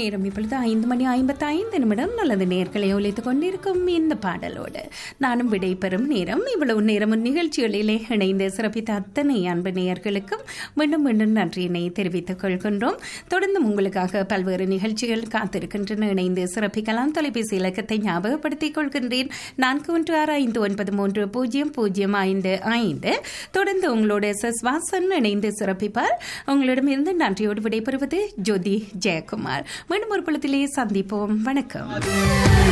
நேரம் இப்பொழுது ஐந்து மணி ஐம்பத்தி ஐந்து நிமிடம் நல்லது நேர்களை ஒழித்துக் கொண்டிருக்கும் இந்த பாடலோடு நானும் விடைபெறும் நேரம் இவ்வளவு நேரம் நிகழ்ச்சிகளிலே இணைந்து சிறப்பித்த அத்தனை அன்பு நேயர்களுக்கும் மீண்டும் மீண்டும் நன்றியினை தெரிவித்துக் கொள்கின்றோம் தொடர்ந்து உங்களுக்காக பல்வேறு நிகழ்ச்சிகள் காத்திருக்கின்றன இணைந்து சிறப்பிக்கலாம் தொலைபேசி இலக்கத்தை ஞாபகப்படுத்திக் கொள்கின்றேன் நான்கு ஒன்று ஆறு ஐந்து ஒன்பது மூன்று பூஜ்ஜியம் பூஜ்ஜியம் ஐந்து ஐந்து தொடர்ந்து உங்களோட எஸ் எஸ் வாசன் இணைந்து சிறப்பிப்பார் உங்களிடமிருந்து நன்றியோடு விடைபெறுவது ஜோதி ஜெயக்குமார் மீண்டும் ஒரு புலத்திலே சந்திப்போம் வணக்கம்